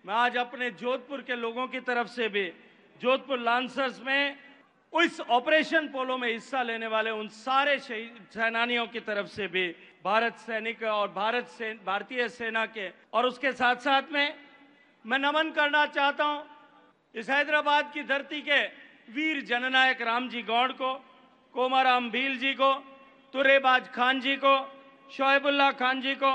मैं आज अपने जोधपुर के लोगों की तरफ से भी जोधपुर लांसर्स में इस ऑपरेशन पोलो में हिस्सा लेने वाले उन सारे शहीद सेनानियों की तरफ से भी भारत सैनिक और भारत से भारतीय सेना के और उसके साथ साथ में मैं नमन करना चाहता हूं इस हैदराबाद की धरती के वीर जननायक रामजी गौड़ को कोमाराम भील जी को तुरेबाज खान जी को शोएबुल्ला खान जी को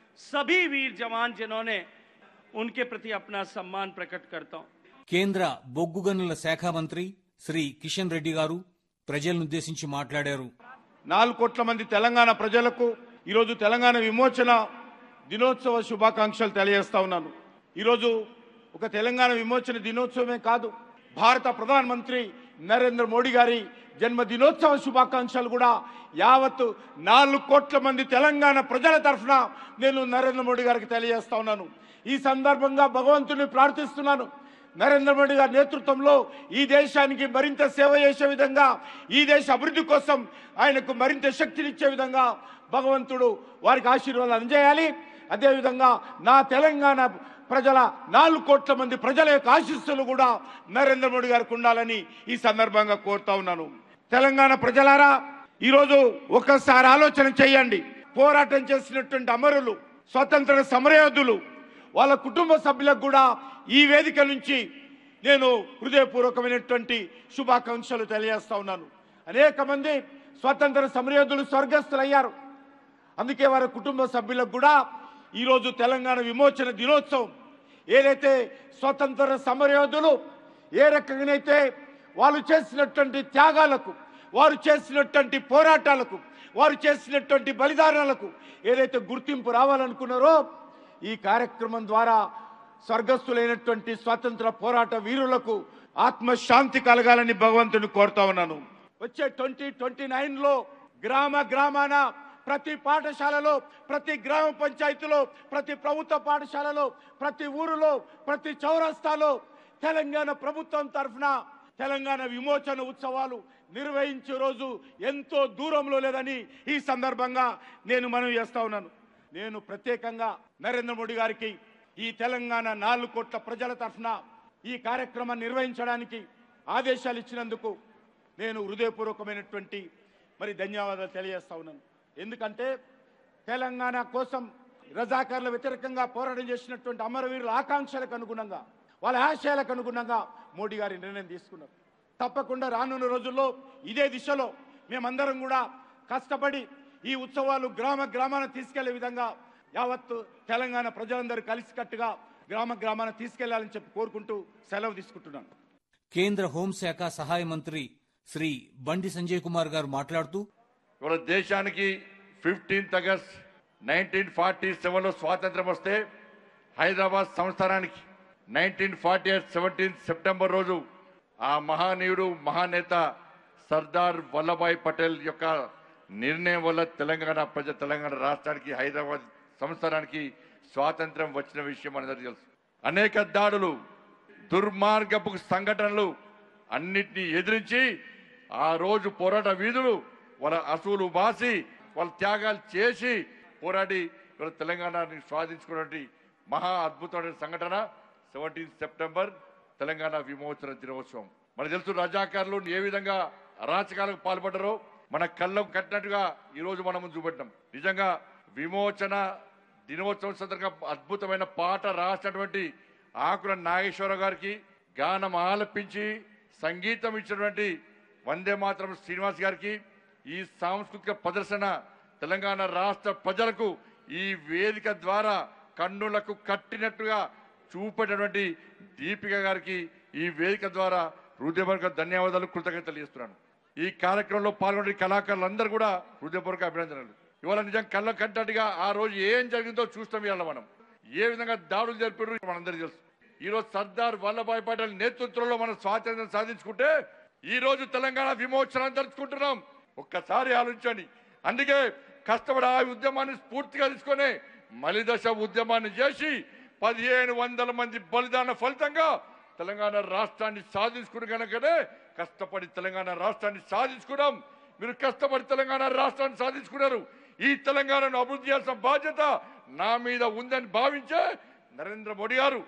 सभी वीर जवान जिन्होंने उनके प्रति अपना सम्मान प्रकट करता हूं కేంద్ర బొగ్గు గనుల శాఖ మంత్రి శ్రీ కిషన్ రెడ్డి గారు ప్రజలనుద్దేశించి మాట్లాడారు నాలుగు కోట్ల మంది తెలంగాణ ప్రజలకు ఈరోజు తెలంగాణ విమోచన దినోత్సవ శుభాకాంక్షలు తెలియజేస్తా ఉన్నాను ఈరోజు ఒక తెలంగాణ విమోచన దినోత్సవమే కాదు భారత ప్రధానమంత్రి నరేంద్ర మోడీ గారి జన్మ దినోత్సవ శుభాకాంక్షలు కూడా యావత్తు నాలుగు కోట్ల మంది తెలంగాణ ప్రజల తరఫున నేను నరేంద్ర మోడీ గారికి తెలియజేస్తా ఉన్నాను ఈ సందర్భంగా భగవంతుని ప్రార్థిస్తున్నాను నరేంద్ర మోడీ గారి నేతృత్వంలో ఈ దేశానికి మరింత సేవ చేసే విధంగా ఈ దేశ అభివృద్ధి కోసం ఆయనకు మరింత శక్తినిచ్చే విధంగా భగవంతుడు వారికి ఆశీర్వాదాలు అందజేయాలి అదేవిధంగా నా తెలంగాణ ప్రజల నాలుగు కోట్ల మంది ప్రజల యొక్క ఆశీస్సులు కూడా నరేంద్ర మోడీ గారికి ఉండాలని ఈ సందర్భంగా కోరుతా ఉన్నాను తెలంగాణ ప్రజలారా ఈరోజు ఒక్కసారి ఆలోచన చేయండి పోరాటం చేసినటువంటి అమరులు స్వతంత్ర సమరయోధులు వాళ్ళ కుటుంబ సభ్యులకు కూడా ఈ వేదిక నుంచి నేను హృదయపూర్వకమైనటువంటి శుభాకాంక్షలు తెలియజేస్తా ఉన్నాను అనేక మంది స్వతంత్ర సమరయోధులు స్వర్గస్థులయ్యారు అందుకే వారి కుటుంబ సభ్యులకు కూడా ఈరోజు తెలంగాణ విమోచన దినోత్సవం ఏదైతే స్వతంత్ర సమరయోధులు ఏ రకంగానైతే వాళ్ళు చేసినటువంటి త్యాగాలకు వారు చేసినటువంటి పోరాటాలకు వారు చేసినటువంటి బలిదానాలకు ఏదైతే గుర్తింపు రావాలనుకున్నారో ఈ కార్యక్రమం ద్వారా స్వర్గస్థులైనటువంటి స్వాతంత్ర పోరాట వీరులకు ఆత్మశాంతి కలగాలని భగవంతుని కోరుతా ఉన్నాను వచ్చే ట్వంటీ ట్వంటీ నైన్ లో గ్రామ గ్రామాన ప్రతి పాఠశాలలో ప్రతి గ్రామ పంచాయతీలో ప్రతి ప్రభుత్వ పాఠశాలలో ప్రతి ఊరిలో ప్రతి చౌరస్తాలో తెలంగాణ ప్రభుత్వం తరఫున తెలంగాణ విమోచన ఉత్సవాలు నిర్వహించే రోజు ఎంతో దూరంలో లేదని ఈ సందర్భంగా నేను మనవి చేస్తా ఉన్నాను నేను ప్రత్యేకంగా నరేంద్ర మోడీ గారికి ఈ తెలంగాణ నాలుగు కోట్ల ప్రజల తరఫున ఈ కార్యక్రమాన్ని నిర్వహించడానికి ఆదేశాలు ఇచ్చినందుకు నేను హృదయపూర్వకమైనటువంటి మరి ధన్యవాదాలు తెలియజేస్తా ఉన్నాను ఎందుకంటే తెలంగాణ కోసం రజాకార్ల వ్యతిరేకంగా పోరాటం చేసినటువంటి అమరవీరుల ఆకాంక్షలకు అనుగుణంగా వాళ్ళ ఆశయాలకు అనుగుణంగా మోడీ గారి నిర్ణయం తీసుకున్నారు తప్పకుండా రానున్న రోజుల్లో ఇదే దిశలో మేమందరం కూడా కష్టపడి ఈ ఉత్సవాలు గ్రామ గ్రామాన తీసుకెళ్లే విధంగా యావత్తు తెలంగాణ ప్రజలందరూ కలిసికట్టుగా గ్రామ గ్రామాన తీసుకెళ్లాలని చెప్పి కోరుకుంటూ సెలవు తీసుకుంటున్నాను కేంద్ర హోంశాఖ సహాయ మంత్రి శ్రీ బండి సంజయ్ కుమార్ గారు మాట్లాడుతూ ఇవాళ దేశానికి ఫిఫ్టీన్త్ ఆగస్ట్ నైన్టీన్ ఫార్టీ సెవెన్లో స్వాతంత్రం వస్తే హైదరాబాద్ సంస్థానానికి nineteen forty eight seventeenth September రోజు ఆ మహానీయుడు మహానేత సర్దార్ వల్లభాయ్ పటేల్ యొక్క నిర్ణయం వల్ల తెలంగాణ ప్రజ తెలంగాణ రాష్ట్రానికి హైదరాబాద్ సంస్థానానికి స్వాతంత్రం వచ్చిన విషయం మనందరికీ తెలుసు అనేక దాడులు దుర్మార్గపు సంఘటనలు అన్నిటినీ ఎదిరించి ఆ రోజు పోరాట వీధులు వాళ్ళ అసూలు బాసి వాళ్ళ త్యాగాలు చేసి పోరాడి ఇవాళ తెలంగాణని స్వాధించుకున్నటువంటి మహా అద్భుతమైన సంఘటన సెవెంటీన్ సెప్టెంబర్ తెలంగాణ విమోచన దినోత్సవం మనకు తెలుసు రజాకారులు ఏ విధంగా అరాచకాలకు పాల్పడ్డారో మన కళ్ళం కట్టినట్టుగా ఈ రోజు మనం చూపెట్టాం నిజంగా విమోచన దినోత్సవం సందర్భంగా అద్భుతమైన పాట రాసినటువంటి ఆకుల నాగేశ్వరరావు గారికి గానం ఆలపించి సంగీతం ఇచ్చినటువంటి వందే మాతరం శ్రీనివాస్ గారికి ఈ సాంస్కృతిక ప్రదర్శన తెలంగాణ రాష్ట్ర ప్రజలకు ఈ వేదిక ద్వారా కన్నులకు కట్టినట్టుగా చూపేటటువంటి దీపిక గారికి ఈ వేదిక ద్వారా హృదయపూర్వక ధన్యవాదాలు కృతజ్ఞతలు తెలియజేస్తున్నాను ఈ కార్యక్రమంలో పాల్గొనే కళాకారులందరూ కూడా హృదయపూర్వక అభినందనలు ఇవాళ నిజం కళ్ళ కట్టట్టుగా ఆ రోజు ఏం జరిగిందో చూస్తాం ఇవాళ మనం ఏ విధంగా దాడులు జరిపారు మనందరికీ తెలుసు ఈ రోజు సర్దార్ వల్లభాయ్ పటేల్ నేతృత్వంలో మనం స్వాతంత్రం సాధించుకుంటే ఈ రోజు తెలంగాణ విమోచన జరుపుకుంటున్నాం ఒక్కసారి ఆలోచించండి అందుకే కష్టపడి ఆ ఉద్యమాన్ని స్ఫూర్తిగా తీసుకొని మలిదశ ఉద్యమాన్ని చేసి పదిహేను వందల మంది బలిదాన ఫలితంగా తెలంగాణ రాష్ట్రాన్ని సాధించుకుని కనుకనే కష్టపడి తెలంగాణ రాష్ట్రాన్ని సాధించుకున్నాం మీరు కష్టపడి తెలంగాణ రాష్ట్రాన్ని సాధించుకున్నారు ఈ తెలంగాణను అభివృద్ధి చేయాల్సిన బాధ్యత నా మీద ఉందని భావించే నరేంద్ర మోడీ గారు